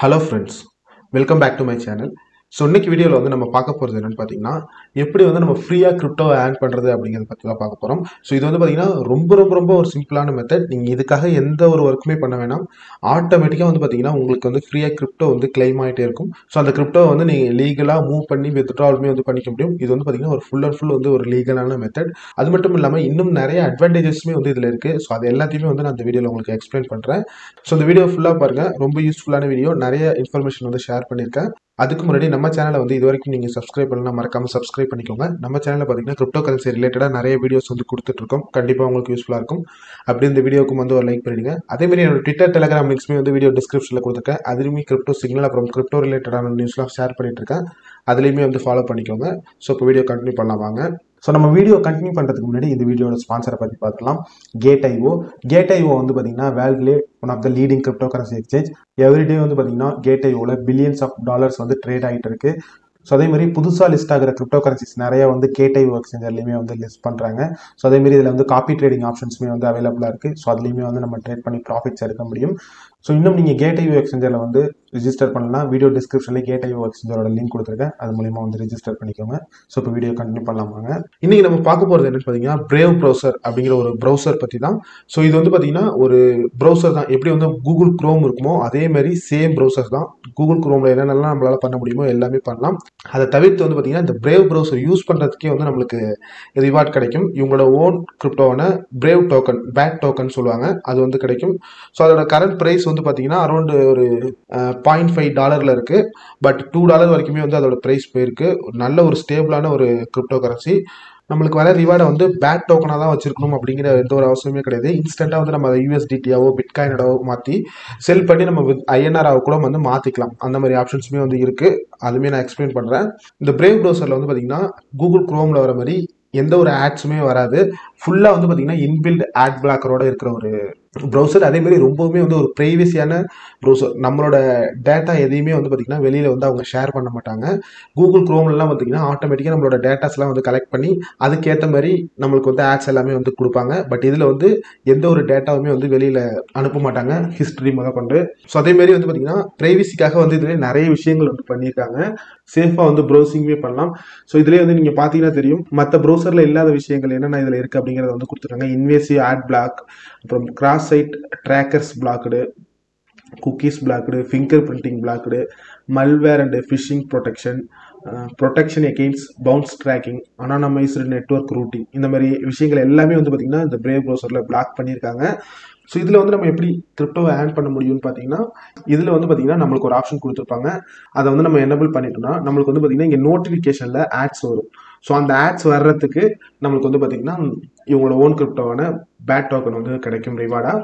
hello friends welcome back to my channel so இன்னைக்கு வீடியோவில் வந்து நம்ம பார்க்க போகிறது என்னன்னு பார்த்தீங்கன்னா எப்படி வந்து நம்ம ஃப்ரீயாக கிரிப்டோவை ஆன் பண்ணுறது அப்படிங்கிறத பற்றி தான் பார்க்க போகிறோம் ஸோ இது வந்து பார்த்தீங்கன்னா ரொம்ப ரொம்ப ரொம்ப ஒரு சிம்பிளான மெத்தட் நீங்கள் இதுக்காக எந்த ஒரு ஒர்க்குமே பண்ண வேணாம் ஆட்டோமேட்டிக்காக வந்து பார்த்தீங்கன்னா உங்களுக்கு வந்து ஃப்ரீயாக கிரிப்டோ வந்து கிளைம் ஆகிட்டே இருக்கும் ஸோ அந்த கிரிப்டோ வந்து நீங்கள் லீகலாக மூவ் பண்ணி வித்ட்ராலுமே வந்து பண்ணிக்க முடியும் இது வந்து பார்த்தீங்கன்னா ஒரு ஃபுல் அண்ட் ஃபுல் வந்து ஒரு லீகலான மெத்தட் அது மட்டும் இல்லாமல் இன்னும் நிறைய அட்வான்டேஜஸ்மே வந்து இதில் இருக்குது ஸோ அது எல்லாத்தையுமே வந்து நான் இந்த வீடியோவில் உங்களுக்கு எக்ஸ்பிளைன் பண்ணுறேன் ஸோ இந்த வீடியோ ஃபுல்லாக பாருங்கள் ரொம்ப யூஸ்ஃபுல்லான வீடியோ நிறைய இன்ஃபர்மேஷன் வந்து ஷேர் பண்ணியிருக்கேன் அதுக்கு முன்னாடி நம்ம சேனலை வந்து இது வரைக்கும் நீங்கள் சப்ஸ்கிரைப் பண்ணலாம் மறக்காமல் சப்ஸ்கிரைப் பண்ணிக்கோங்க நம்ம சேனலில் பார்த்தீங்கன்னா கிரிப்டோ கரன்சி ரிலேட்டடாக நிறைய வீடியோஸ் வந்து கொடுத்துட்ருக்கோம் கண்டிப்பாக உங்களுக்கு யூஸ்ஃபுல்லாக இருக்கும் அப்படி இந்த வீடியோக்கும் வந்து ஒரு லைக் பண்ணிடுங்க அதேமாதிரி என்னோட ட்விட்டர் டெலிகிராம் லிங்க்ஸ்மே வந்து வீடியோ டிஸ்கிரிப்ஷனில் கொடுத்துருக்கேன் அதுலேயுமே கிரிப்டோ சிக்னல் அப்புறம் கிரிப்டோ ரிலேட்டடான நியூஸ்லாம் ஷேர் பண்ணிட்டு இருக்கேன் அதுலேயுமே வந்து ஃபாலோ பண்ணிக்கோங்க ஸோ இப்போ வீடியோ கண்டினியூ பண்ணலாம் வாங்க ஸோ நம்ம வீடியோ கண்டினியூ பண்ணுறதுக்கு முன்னாடி இந்த வீடியோட ஸ்பான்சரை பற்றி பார்க்கலாம் கேட் ஐஓ கேட் ஐஓ வந்து பார்த்தீங்கன்னா வேர்ல்ட்லே one of the leading cryptocurrency exchange everyday வந்து பார்த்தீங்கன்னா கேட் ஐஓவில் பில்லியன்ஸ் ஆஃப் டாலர்ஸ் வந்து ட்ரேட் ஆகிட்டு இருக்கு ஸோ அதே மாதிரி புதுசாக லிஸ்ட் ஆகிற கிரிப்டோ கரன்சிஸ் நிறைய வந்து கேட்டை எக்ஸ்சேஞ்சர்லையுமே வந்து லிஸ்ட் பண்ணுறாங்க ஸோ அதே மாதிரி இதில் வந்து காப்பி ட்ரேடிங் ஆப்ஷன்ஸுமே வந்து அவைலபிளாக இருக்குது ஸோ அதுலேயுமே வந்து நம்ம ட்ரேட் பண்ணி ப்ராஃபிட்ஸ் எடுக்க முடியும் ஸோ இன்னும் நீங்கள் கேட்ஐஓ எக்ஸ்சேஞ்சரில் வந்து ரிஜிஸ்டர் பண்ணலாம் வீடியோ டிஸ்கிரிப்ஷனில் கேட்ஐஓ எக்ஸ்சேஞ்சரோட லிங்க் கொடுத்துருக்கேன் அது மூலியமா வந்து ரிஜிஸ்டர் பண்ணிக்கோங்க ஸோ இப்போ வீடியோ கண்டினியூ பண்ணலாமாங்க இன்னைக்கு நம்ம பார்க்க போகிறது என்னன்னு பார்த்தீங்கன்னா பிரேவ் ப்ரௌசர் அப்படிங்கிற ஒரு ப்ரௌசர் பற்றி தான் ஸோ இது வந்து பார்த்தீங்கன்னா ஒரு ப்ரௌசர் தான் எப்படி வந்து கூகுள் க்ரோம் இருக்குமோ அதே மாதிரி சேம் ப்ரௌசர் தான் கூகுள் க்ரோமில் என்னென்னலாம் நம்மளால பண்ண முடியுமோ எல்லாமே பண்ணலாம் அதை தவிர்த்து வந்து பார்த்தீங்கன்னா இந்த பிரேவ் ப்ரௌசர் யூஸ் பண்ணுறதுக்கே வந்து நம்மளுக்கு ரிவார்ட் கிடைக்கும் இவங்களோட ஓன் கிரிப்டோவான பிரேவ் டோக்கன் பேட் டோக்கன் சொல்லுவாங்க அது வந்து கிடைக்கும் ஸோ அதோட கரண்ட் ப்ரைஸ் வந்து பார்த்தீங்கன்னா அரௌண்ட் ஒரு பாயிண்ட் ஃபைவ் டாலரில் இருக்குது பட் டூ டாலர் வரைக்குமே வந்து அதோட ப்ரைஸ் போயிருக்கு ஒரு நல்ல ஒரு ஸ்டேபிளான ஒரு கிரிப்டோ கரன்சி நம்மளுக்கு வர ரிவார்டை வந்து பேட் டோக்கனாக தான் வச்சிருக்கணும் அப்படிங்கிற எந்த ஒரு அவசியமே கிடையாது இன்ஸ்டண்ட்டாக வந்து நம்ம அதை யூஎஸ்டிடியாவோ பிட்காயினடாவோ மாற்றி செல் பண்ணி நம்ம ஐஎன்ஆராவோ கூட வந்து மாற்றிக்கலாம் அந்த மாதிரி ஆப்ஷன்ஸுமே வந்து இருக்குது அதுவுமே நான் எக்ஸ்பிளைன் பண்ணுறேன் இந்த பிரேவ் ப்ரௌசரில் வந்து பார்த்தீங்கன்னா கூகுள் குரோமில் வர மாதிரி எந்த ஒரு ஆட்ஸுமே வராது ஃபுல்லாக வந்து பார்த்தீங்கன்னா இன்பில்ட் ஆட் பிளாக்கரோட இருக்கிற ஒரு ப்ரௌசர் அதே மாதிரி ரொம்பவுமே வந்து ஒரு ப்ரைவசியான ப்ரௌசர் நம்மளோட டேட்டா எதையுமே வந்து பார்த்திங்கன்னா வெளியில் வந்து அவங்க ஷேர் பண்ண மாட்டாங்க கூகுள் க்ரோம்லாம் பார்த்திங்கன்னா ஆட்டோமேட்டிக்காக நம்மளோட டேட்டாஸ்லாம் வந்து கலெக்ட் பண்ணி அதுக்கேற்ற மாதிரி நம்மளுக்கு வந்து ஆட்ஸ் எல்லாமே வந்து கொடுப்பாங்க பட் இதில் வந்து எந்த ஒரு டேட்டாவுமே வந்து வெளியில் அனுப்ப மாட்டாங்க ஹிஸ்ட்ரி முதல் கொண்டு ஸோ அதேமாரி வந்து பார்த்திங்கன்னா ப்ரைவசிக்காக வந்து இதில் நிறைய விஷயங்கள் வந்து பண்ணியிருக்காங்க சேஃபாக வந்து ப்ரௌசிங்குமே பண்ணலாம் ஸோ இதுலேயே வந்து நீங்கள் பார்த்தீங்கன்னா தெரியும் மற்ற ப்ரௌசரில் இல்லாத விஷயங்கள் என்னென்ன இதில் இருக்குது அப்படிங்கிறத வந்து கொடுத்துருக்காங்க இன்வேசிவ் ஆட் பிளாக் அப்புறம் cross site trackers blocked cookies blocked fingerprinting blocked malware and phishing protection protection against bounce tracking anonymised network routing இந்த மாதிரி விஷயங்கள் எல்லாமே வந்து பார்த்திங்கன்னா இந்த பிரேவ் ப்ரௌசரில் பிளாக் பண்ணியிருக்காங்க ஸோ இதில் வந்து நம்ம எப்படி கிரிப்டோவை ஆட் பண்ண முடியும்னு பார்த்தீங்கன்னா இதில் வந்து பார்த்தீங்கன்னா நம்மளுக்கு ஒரு ஆப்ஷன் கொடுத்துருப்பாங்க அதை வந்து நம்ம எனபிள் பண்ணிட்டோம்னா நம்மளுக்கு வந்து பார்த்தீங்கன்னா இங்கே நோட்டிஃபிகேஷனில் ஆட்ஸ் வரும் ஸோ அந்த ஆட்ஸ் வர்றதுக்கு நம்மளுக்கு வந்து பார்த்தீங்கன்னா இவங்களோட ஓன் கிரிப்டோவான பேட் டோக்கன் வந்து கிடைக்கும் ரிவார்டாக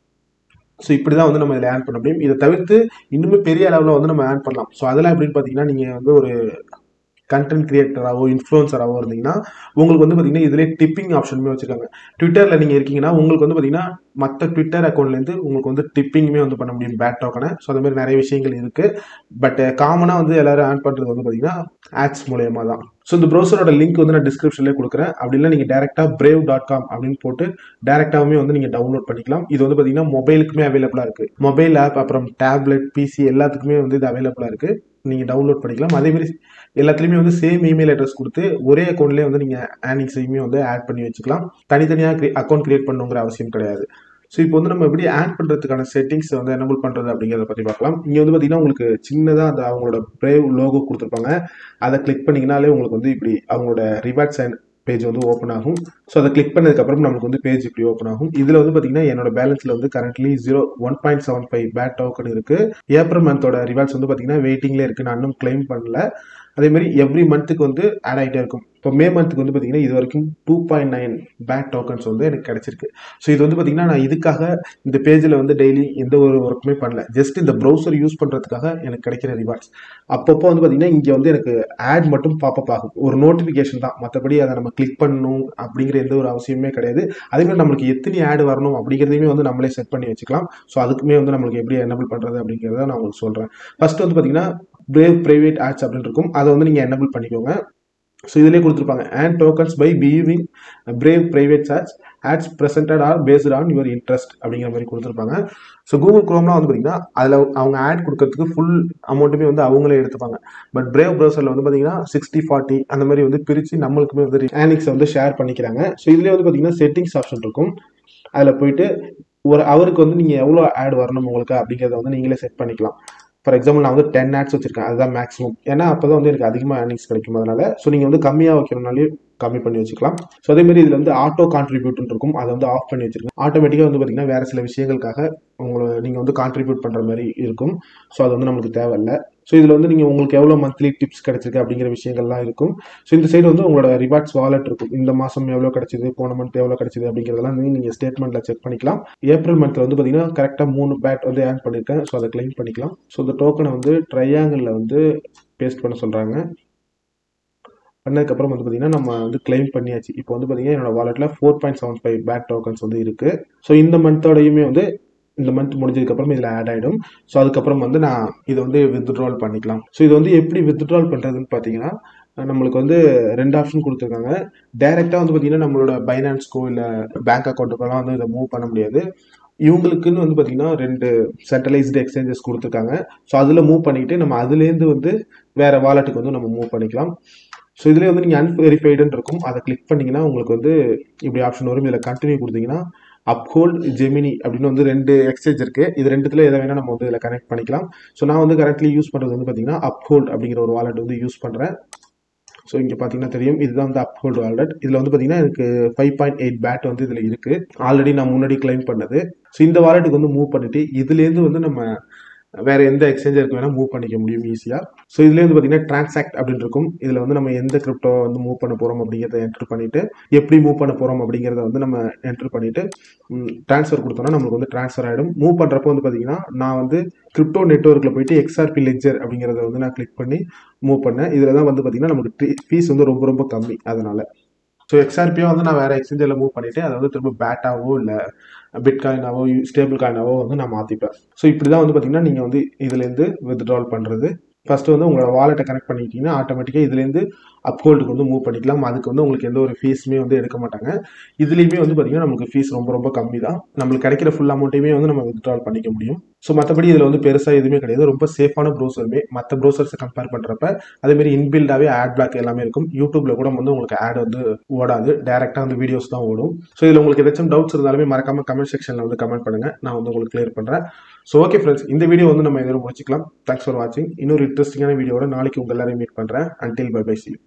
ஸோ இப்படி தான் வந்து நம்ம இதில் ஆட் பண்ண முடியும் இதை தவிர்த்து இன்னுமே பெரிய அளவில் வந்து நம்ம ஆட் பண்ணலாம் ஸோ அதெல்லாம் எப்படின்னு பார்த்தீங்கன்னா நீங்கள் வந்து ஒரு கண்டென்ட் கிரியேட்டராகவோ இன்ஃப்ளூன்சராகவோ இருந்தீங்கன்னா உங்களுக்கு வந்து பார்த்தீங்கன்னா இதிலே டிப்பிங் ஆப்ஷனுமே வச்சுருக்காங்க ட்விட்டரில் நீங்கள் இருக்கீங்கன்னா உங்களுக்கு வந்து பார்த்தீங்கன்னா மற்ற ட்விட்டர் அக்கௌண்ட்லேருந்து உங்களுக்கு வந்து டிப்பிங்குமே வந்து பண்ண முடியும் பேட் டோக்கனை ஸோ அந்த மாதிரி நிறைய விஷயங்கள் இருக்குது பட் காமனாக வந்து எல்லோரும் ஆட் பண்ணுறது வந்து பார்த்தீங்கன்னா ஆட்ஸ் மூலயமா தான் ஸோ இந்த ப்ரௌசரோட லிங்க் வந்து நான் டிஸ்கிரிப்ஷன்லேயே கொடுக்குறேன் அப்படி இல்லை நீங்கள் டேரெக்டாக பிரேவ் டாட் காம் அப்படின்னு போட்டு டேரெக்டாகவுமே வந்து நீங்கள் டவுன்லோட் பண்ணிக்கலாம் இது வந்து பார்த்தீங்கன்னா மொபைலுக்குமே அவைலபிளாக இருக்குது மொபைல் ஆப் அப்புறம் டேப்லெட் பிசி எல்லாத்துக்குமே வந்து இது அவைலபிளாக இருக்குது நீங்கள் டவுன்லோட் பண்ணிக்கலாம் அதேமாதிரி எல்லாத்துலேயுமே வந்து சேம் இமெயில் அட்ரஸ் கொடுத்து ஒரே அக்கௌண்ட்லேயே வந்து நீங்கள் ஏர்னிங்ஸையுமே வந்து ஆட் பண்ணி வச்சுக்கலாம் தனித்தனியாக அக்கௌண்ட் கிரியேட் பண்ணுங்கிற அவசியம் கிடையாது ஸோ இப்போ வந்து நம்ம எப்படி ஆட் பண்ணுறதுக்கான செட்டிங்ஸ் வந்து எனபிள் பண்ணுறது அப்படிங்கிறத பற்றி பார்க்கலாம் இங்கே வந்து பார்த்தீங்கன்னா உங்களுக்கு சின்னதாக அந்த அவங்களோட பிரேவ் லோகோ கொடுத்துருப்பாங்க அதை கிளிக் பண்ணிங்கனாலே உங்களுக்கு வந்து இப்படி அவங்களோட ரிவார்ட்ஸ் அண்ட் பேஜ் வந்து ஓப்பன் ஆகும் ஸோ அதை கிளிக் பண்ணதுக்கப்புறம் நமக்கு வந்து பேஜ் இப்படி ஓப்பன் ஆகும் இதில் வந்து பார்த்தீங்கன்னா என்னோட பேலன்ஸில் வந்து currently zero one point seven five BAT token இருக்குது ஏப்ரல் மந்தோட ரிவார்ட்ஸ் வந்து பார்த்தீங்கன்னா வெயிட்டிங்லேயே இருக்குது நான் இன்னும் கிளைம் பண்ணல அதே மாதிரி எவ்ரி மந்த்துக்கு வந்து ஆட் ஆகிட்டே இருக்கும் இப்போ மே மந்த்துக்கு வந்து பார்த்தீங்கன்னா இது வரைக்கும் two point nine BAT tokens வந்து எனக்கு கிடச்சிருக்கு ஸோ இது வந்து பார்த்தீங்கன்னா நான் இதுக்காக இந்த பேஜில் வந்து டெய்லி எந்த ஒரு ஒர்க்குமே பண்ணல ஜஸ்ட் இந்த ப்ரௌசர் யூஸ் பண்ணுறதுக்காக எனக்கு கிடைக்கிற ரிவார்ட்ஸ் அப்பப்போ வந்து பார்த்தீங்கன்னா இங்கே வந்து எனக்கு ஆட் மட்டும் பாப்பப் ஆகும் ஒரு நோட்டிஃபிகேஷன் தான் மற்றபடி அதை நம்ம கிளிக் பண்ணணும் அப்படிங்கிற எந்த ஒரு அவசியமே கிடையாது அதேமாதிரி நம்மளுக்கு எத்தனை ஆட் வரணும் அப்படிங்கிறதையுமே வந்து நம்மளே செட் பண்ணி வச்சுக்கலாம் ஸோ அதுக்குமே வந்து நம்மளுக்கு எப்படி எனபிள் பண்ணுறது அப்படிங்கிறத நான் உங்களுக்கு சொல்கிறேன் ஃபர்ஸ்ட் வந்து பார்த்தீங்கன்னா பிரேவ் ப்ரைவேட் ஆட்ஸ் அப்படின்னு இருக்கும் அதை வந்து நீங்கள் எனபிள் பண்ணிக்கோங்க ஸோ இதிலே கொடுத்துருப்பாங்க அண்ட் டோக்கன்ஸ் பை பீவிங் Brave private search ads presented are based on your interest அப்படிங்கிற மாதிரி கொடுத்துருப்பாங்க ஸோ கூகுள் குரோம்லாம் வந்து பார்த்தீங்கன்னா அதில் அவங்க ஆட் கொடுக்கறதுக்கு ஃபுல் அமௌண்ட்டுமே வந்து அவங்களே எடுத்துப்பாங்க பட் பிரேவ் ப்ரௌசரில் வந்து பார்த்தீங்கன்னா சிக்ஸ்டி ஃபார்ட்டி அந்த மாதிரி வந்து பிரித்து நம்மளுக்குமே வந்து ஆனிக்ஸை வந்து ஷேர் பண்ணிக்கிறாங்க ஸோ இதுலேயே வந்து பார்த்தீங்கன்னா செட்டிங்ஸ் ஆப்ஷன் இருக்கும் அதில் போயிட்டு ஒரு அவருக்கு வந்து நீங்கள் எவ்வளோ ஆட் வரணும் உங்களுக்கு அப்படிங்கிறத வந்து நீங்களே செட் பண்ணிக்கலாம் ஃபார் எக்ஸாம்பிள் நான் வந்து டென் ஆட்ஸ் வச்சிருக்கேன் அதுதான் மேக்ஸிமம் ஏன்னா அப்போ தான் வந்து எனக்கு அதிகமாக ஏர்னிங்ஸ் கிடைக்கும் அதனால ஸோ நீங்கள் வந்து கம்மியாக வைக்கிறனாலே கம்மி பண்ணி வச்சுக்கலாம் ஸோ அதே மாதிரி இதில் வந்து ஆட்டோ கான்ட்ரிபியூட்னு இருக்கும் அதை வந்து ஆஃப் பண்ணி வச்சிருக்கேன் ஆட்டோமேட்டிக்காக வந்து பார்த்தீங்கன்னா வேறு சில விஷயங்களுக்காக உங்களை நீங்கள் வந்து கான்ட்ரிபியூட் பண்ணுற மாதிரி இருக்கும் ஸோ அது வந்து நம்மளுக்கு தேவையில்லை ஸோ இதில் வந்து நீங்கள் உங்களுக்கு எவ்வளோ மந்த்லி டிப்ஸ் கிடைச்சிருக்கு அப்படிங்கிற விஷயங்கள்லாம் இருக்கும் ஸோ இந்த சைடு வந்து உங்களோட ரிவார்ட்ஸ் வாலெட் இருக்கும் இந்த மாதம் எவ்வளோ கிடைச்சிது போன மந்த் எவ்வளோ கிடைச்சிது அப்படிங்கிறதெல்லாம் நீங்கள் ஸ்டேட்மெண்ட்டில் செக் பண்ணிக்கலாம் ஏப்ரல் மந்த்தில் வந்து பார்த்தீங்கன்னா கரெக்டாக மூணு பேட் வந்து ஏர்ன் பண்ணியிருக்கேன் ஸோ அதை கிளைம் பண்ணிக்கலாம் ஸோ இந்த டோக்கனை வந்து ட்ரையாங்கிளில் வந்து பேஸ்ட் பண்ண சொல்கிறாங்க பண்ணதுக்கப்புறம் வந்து பார்த்தீங்கன்னா நம்ம வந்து கிளைம் பண்ணியாச்சு இப்போ வந்து பார்த்தீங்கன்னா என்னோட வாலெட்டில் four point seven five BAT tokens வந்து இருக்குது ஸோ இந்த மந்தோடையுமே வந்து இந்த மந்த் முடிஞ்சதுக்கப்புறம் இதில் ஆட் ஆகிடும் ஸோ அதுக்கப்புறம் வந்து நான் இதை வந்து வித்ட்ரால் பண்ணிக்கலாம் ஸோ இது வந்து எப்படி வித்ட்ரால் பண்ணுறதுன்னு பார்த்தீங்கன்னா நம்மளுக்கு வந்து ரெண்டு ஆப்ஷன் கொடுத்துருக்காங்க டைரெக்டாக வந்து பார்த்தீங்கன்னா நம்மளோட பைனான்ஸ்க்கோ இல்லை பேங்க் அக்கௌண்ட்டுக்கெல்லாம் வந்து இதை மூவ் பண்ண முடியாது இவங்களுக்குன்னு வந்து பார்த்தீங்கன்னா ரெண்டு சென்ட்ரலைஸ்டு எக்ஸ்சேஞ்சஸ் கொடுத்துருக்காங்க ஸோ அதில் மூவ் பண்ணிக்கிட்டு நம்ம அதுலேருந்து வந்து வேறு வாலெட்டுக்கு வந்து நம்ம மூவ் பண்ணிக்கலாம் ஸோ இதுலேயே வந்து நீங்கள் அன்வெரிஃபைடுன்னு இருக்கும் அதை கிளிக் பண்ணிங்கன்னா உங்களுக்கு வந்து இப்படி ஆப்ஷன் வரும் இதில் கண்டினியூ கொடுத்தீங்கன்னா அப்ஹோல்ட் ஜெமினி அப்படின்னு வந்து ரெண்டு எக்ஸ்சேஞ்ச் இருக்குது இது ரெண்டுத்துல எதை வேணால் நம்ம வந்து இதில் கனெக்ட் பண்ணிக்கலாம் ஸோ நான் வந்து கரெக்ட்லி யூஸ் பண்ணுறது வந்து பார்த்தீங்கன்னா அப்ஹோல்ட் அப்படிங்கிற ஒரு வாலெட் வந்து யூஸ் பண்ணுறேன் ஸோ இங்கே பார்த்தீங்கன்னா தெரியும் இதுதான் வந்து அப்ஹோல்டு வாலெட் இதில் வந்து பார்த்தீங்கன்னா எனக்கு ஃபைவ் பாயிண்ட் எயிட் பேட் வந்து இதில் இருக்குது ஆல்ரெடி நான் முன்னாடி கிளைம் பண்ணது ஸோ இந்த வாலெட்டுக்கு வந்து மூவ் பண்ணிட்டு இதுலேருந்து வந்து நம்ம வேற எந்த எக்ஸ்சேஞ்சருக்கு வேணால் மூவ் பண்ணிக்க முடியும் ஈஸியாக ஸோ இதுலேயே வந்து பார்த்தீங்கன்னா டிரான்சாக்ட் அப்படின்னு இருக்கும் இதில் வந்து நம்ம எந்த கிரிப்டோ வந்து மூவ் பண்ண போகிறோம் அப்படிங்கிறத என்ட்ரு பண்ணிட்டு எப்படி மூவ் பண்ண போகிறோம் அப்படிங்கிறத வந்து நம்ம என்ட்ரு பண்ணிட்டு ட்ரான்ஸ்ஃபர் கொடுத்தோம்னா நம்மளுக்கு வந்து ட்ரான்ஸ்ஃபர் ஆகிடும் மூவ் பண்ணுறப்போ வந்து பார்த்தீங்கன்னா நான் வந்து கிரிப்டோ நெட்ஒர்க்கில் போயிட்டு எக்ஸ்ஆர்பி லெஜர் அப்படிங்கிறத வந்து நான் கிளிக் பண்ணி மூவ் பண்ணேன் இதில் தான் வந்து பார்த்தீங்கன்னா நமக்கு ஃபீஸ் வந்து ரொம்ப ரொம்ப கம்மி அதனால ஸோ எக்ஸ்ஆர்பியாக வந்து நான் வேறு எக்ஸ்சேஞ்சில் மூவ் பண்ணிவிட்டு அதை வந்து திரும்ப பேட்டாவோ இல்லை பிட்காயினாவோ ஸ்டேபிள் காயினாவோ வந்து நான் மாற்றிப்பேன் ஸோ இப்படி தான் வந்து பார்த்தீங்கன்னா நீங்கள் வந்து இதுலேருந்து வித்ட்ரால் பண்ணுறது ஃபஸ்ட்டு வந்து உங்களோட வாலெட்டை கனெக்ட் பண்ணிக்கிட்டீங்கன்னா ஆட்டோமேட்டிக்காக இதுலேருந்து அப்ஹோல்டுக்கு வந்து மூவ் பண்ணிக்கலாம் அதுக்கு வந்து உங்களுக்கு எந்த ஒரு ஃபீஸுமே வந்து எடுக்க மாட்டாங்க இதுலேயுமே வந்து பார்த்தீங்கன்னா நமக்கு ஃபீஸ் ரொம்ப ரொம்ப கம்மி தான் நம்மளுக்கு கிடைக்கிற ஃபுல் அமௌண்ட்டையுமே வந்து நம்ம வித்ட்ரால் பண்ணிக்க முடியும் ஸோ மற்றபடி இதில் வந்து பெருசாக எதுவுமே கிடையாது ரொம்ப சேஃபான ப்ரௌசருமே மற்ற ப்ரௌசர்ஸை கம்பேர் பண்ணுறப்ப அதேமாரி இன்பில்டாகவே ஆட் பிளாக் எல்லாமே இருக்கும் யூடியூப்ல கூட வந்து உங்களுக்கு ஆட் வந்து ஓடாது டேரெக்டாக வந்து வீடியோஸ் தான் ஓடும் ஸோ இதில் உங்களுக்கு ஏதாச்சும் டவுட்ஸ் இருந்தாலுமே மறக்காம கமெண்ட் செக்ஷனில் வந்து கமெண்ட் பண்ணுங்க நான் வந்து உங்களுக்கு கிளியர் பண்ணுறேன் ஸோ ஓகே ஃப்ரெண்ட்ஸ் இந்த வீடியோ வந்து நம்ம எதிரும் முடிச்சிக்கலாம் தேங்க்ஸ் ஃபார் வாட்சிங் இன்னொரு இன்ட்ரெஸ்டிங்கான வீடியோட நாளைக்கு உங்கள் எல்லாரையும் மீட் பண்ணுறேன் அன்டில் பை பை சி